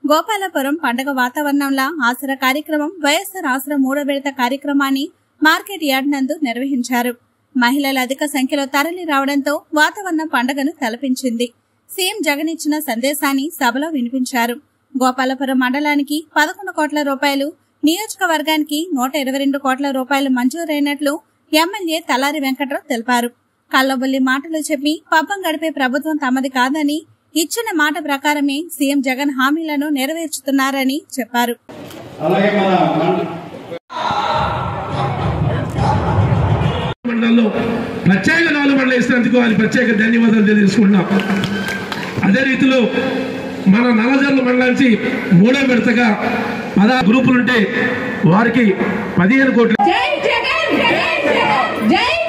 గోపాలపురం పండగ వాతావరణంలో ఆసరా కార్యక్రమం వైఎస్ఆర్ ఆసరా మూడో విడత కార్యక్రమాన్ని మార్కెట్ యార్డ్ నందు నిర్వహించారు మహిళలు అధిక సంఖ్యలో తరలి రావడంతో వాతావరణం పండగను తలపించింది సీఎం జగన్ ఇచ్చిన సందేశాన్ని సభలో వినిపించారు గోపాలపురం మండలానికి పదకొండు కోట్ల రూపాయలు నియోజకవర్గానికి నూట ఇరవై రెండు కోట్ల రూపాయలు మంజూరైనట్లు ఎమ్మెల్యే తలారి వెంకట్రావు తెలిపారు కల్లబొల్లి మాటలు చెప్పి పబ్బం గడిపే ప్రభుత్వం తమది కాదని ఇచ్చిన మాట ప్రకారమే సీఎం జగన్ హామీలను నెరవేర్చుతున్నారని చెప్పారు అలాగే మన మన- మండలంలో ప్రత్యేక నాలుగు మండలం ఇస్తున్నందుకు వారి ప్రత్యేక ధన్యవాదాలు తెలియజేసుకుంటున్నాం అదే రీతిలో మన నల్లజర్ల మండలానికి మూడో విడతగా పదహారు గ్రూపులుంటే వారికి పదిహేను కోట్ల జై జగన్ జై జగన్ జై